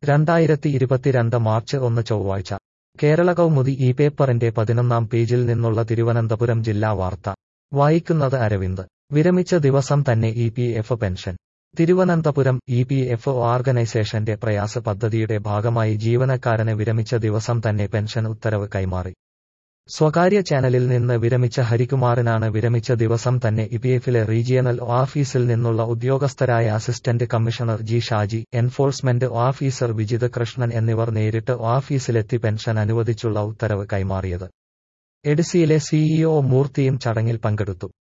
രണ്ടായിരത്തി ഇരുപത്തിരണ്ട് മാർച്ച് ഒന്ന് ചൊവ്വാഴ്ച കേരള കൗമുദി ഈ പേപ്പറിന്റെ പതിനൊന്നാം പേജിൽ നിന്നുള്ള തിരുവനന്തപുരം ജില്ലാ വാർത്ത വായിക്കുന്നത് അരവിന്ദ് വിരമിച്ച ദിവസം തന്നെ E P F pension Thiruvananthapuram E P F ഓർഗനൈസേഷന്റെ പ്രയാസ പദ്ധതിയുടെ ഭാഗമായി ജീവനക്കാരന് വിരമിച്ച ദിവസം തന്നെ പെൻഷൻ ഉത്തരവ് കൈമാറി സ്വകാര്യ ചാനലിൽ നിന്ന് വിരമിച്ച ഹരികുമാറിനാണ് വിരമിച്ച ദിവസം തന്നെ ഇപിഎഫിലെ റീജിയണൽ ഓഫീസിൽ നിന്നുള്ള ഉദ്യോഗസ്ഥരായ assistant commissioner G Shaji enforcement officer Vijith Krishnan എന്നിവർ നേരിട്ട് ഓഫീസിലെത്തി പെൻഷൻ അനുവദിച്ചുള്ള ഉത്തരവ് കൈമാറിയത് എഡിസിയിലെ സിഇഒ മൂർത്തിയും ചടങ്ങിൽ പങ്കെടുത്തു